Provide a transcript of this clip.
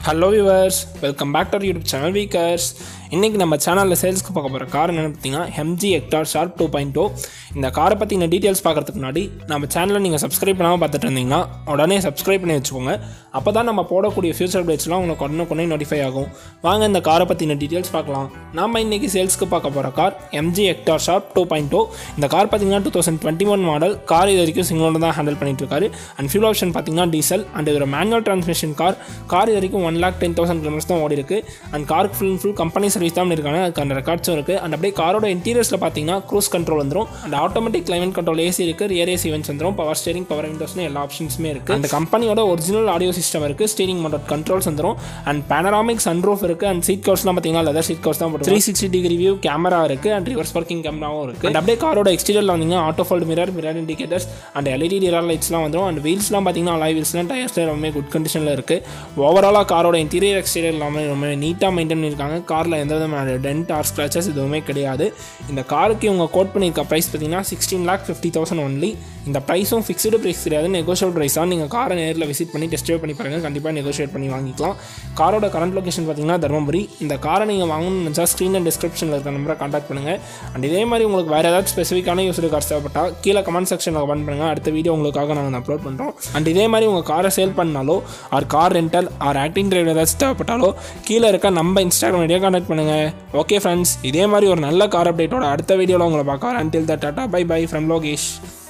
hello viewers welcome back to YouTube channel viewers இன்றைக்கி நம்ம சேனலில் சேல்ஸ்க்கு பார்க்க போகிற கார் என்னென்னு பார்த்தீங்கன்னா MG Hector Sharp two point two இந்த காரை பற்றின டீட்டெயில்ஸ் பார்க்குறதுக்கு முன்னாடி நம்ம சேனலை நீங்கள் சப்ஸ்கிரைப் பண்ணாமல் பார்த்துட்டு இருந்தீங்கன்னா உடனே சப்ஸ்கிரைப் பண்ணி வச்சுக்கோங்க அப்போ தான் நம்ம போடக்கூடிய ஃபியூச்சர் அப்டேட்ஸ்லாம் உங்களுக்கு உடனே உடனே நோட்டிஃபை ஆகும் வாங்க இந்த காரை பற்றின டீட்டெயில்ஸ் பார்க்கலாம் நம்ம இன்றைக்கி சேல்ஸ்க்கு பார்க்க போகிற car MG Hector Sharp two point two இந்த கார் பார்த்தீங்கன்னா two thousand twenty one model car இது வரைக்கும் சிங்கிளோட தான் ஹேண்டில் பண்ணிட்டு இருக்காரு அண்ட் ஃபியூல் ஆப்ஷன் பார்த்தீங்கன்னா டீசல் அண்ட் இது ஒரு மேனுவல் டிரான்ஸ்மிஷன் கார் கார் இது வரைக்கும் one lakh ten thousand kilometres தான் ஓடி இருக்கு அண்ட் காருக்கு ஃபுல் ஃபுல் கம்பெனி சர்வீஸ் தான் இருக்காங்க அதுக்கான ரெக்கார்ட்ஸும் இருக்குது அண்ட் அப்படியே காரோட இன்டீரியர்ஸில் பார்த்தீங்கன்னா க்ரூஸ் கண்ட்ரோல் வந்துடும் and automatic climate control AC இருக்குது ரியர் ஏசி வென்ஸ் வந்துடும் பவர் ஸ்டேரிங் பவர் விண்டோஸ்னு எல்லா ஆப்ஷன்ஸுமே இருக்குது அந்த கம்பெனியோட ஒரிஜினல் ஆடியோ சிஸ்டம் இருக்குது ஸ்டீரிங் மோட்டர் கண்ட்ரோல்ஸ் வந்துடும் அண்ட் பேனராமிக் சன்ரூஃப் இருக்குது அண்ட் சீட் கவர்ஸ்லாம் பார்த்தீங்கன்னா லெதர் சீட் கவர்ஸ் தான் போட்டு three sixty degree view camera இருக்குது அண்ட் ரிவர்ஸ் பார்க்கிங் கேமராவும் இருக்குது அண்ட் அப்படியே காரோட எக்ஸ்டீரியரில் வந்தீங்கன்னா auto fold mirror mirror indicators and LED TR லைட்ஸ்லாம் வந்துடும் அண்ட் வீல்ஸ்லாம் பார்த்தீங்கன்னா அலாய் வீல்ஸ்லாம் டயர்ஸ் எல்லாமே குட் கண்டிஷனில் இருக்குது ஓவராலாக காரோட இன்டீரியர் எக்ஸ்டீரியர் எல்லாமே ரொம்ப நீட்டாக மெயின்டைன் பண்ணியிருக்காங்க காரில் எந்த விதமான டென்ட் ஆர் ஸ்க்ராச்சஸ் எதுவுமே கிடையாது இந்த காருக்கு இவங்க கோட் பண்ணியிருக்க ப்ரைஸ் பார்த்தீங்கன்னா sixteen lakh fifty thousand only இந்த ப்ரைஸும் ஃபிக்ஸ்டு ப்ரைஸ் கிடையாது நெகோஷியல் ப்ரைஸ் தான் நீங்கள் காரை நேரில் விசிட் பண்ணி டெஸ்ட் பண்ணி பாருங்கள் கண்டிப்பாக நெகோஷியேட் பண்ணி வாங்கிக்கலாம் காரோட கரண்ட் லொகேஷன் பார்த்தீங்கன்னா தருமபுரி இந்த காரை நீங்கள் வாங்கணும்னு நினச்சா ஸ்க்ரீன் அண்ட் டிஸ்கிரிப்ஷனில் இருக்க நம்பரை காண்டாக்ட் பண்ணுங்கள் அண்ட் இதே மாதிரி உங்களுக்கு வேறு ஏதாச்சும் ஸ்பெசிஃபிக்கான யூஸர் கார்ஸ் தேவைப்பட்டால் கீழே கமெண்ட் செக்ஷனில் கமெண்ட் பண்ணுங்கள் அடுத்த வீடியோ உங்களுக்காக நாங்கள் அப்லோட் பண்ணுறோம் அண்ட் இதே மாதிரி உங்கள் காரை சேல் பண்ணாலோ or car rental or acting driver ஏதாச்சும் தேவைப்பட்டாலோ கீழே இருக்க நம்ம இன்ஸ்டாகிராம் ஐடியா காண்டாக்ட் பண்ணுங்கள் ஓகே ஃப்ரெண்ட்ஸ் இதே மாதிரி ஒரு நல்ல கார் அப்டேட்டோட அடுத்த வீடியோவில் உங்களை பார்க்க வரேன் till the tata bye bye from Lokesh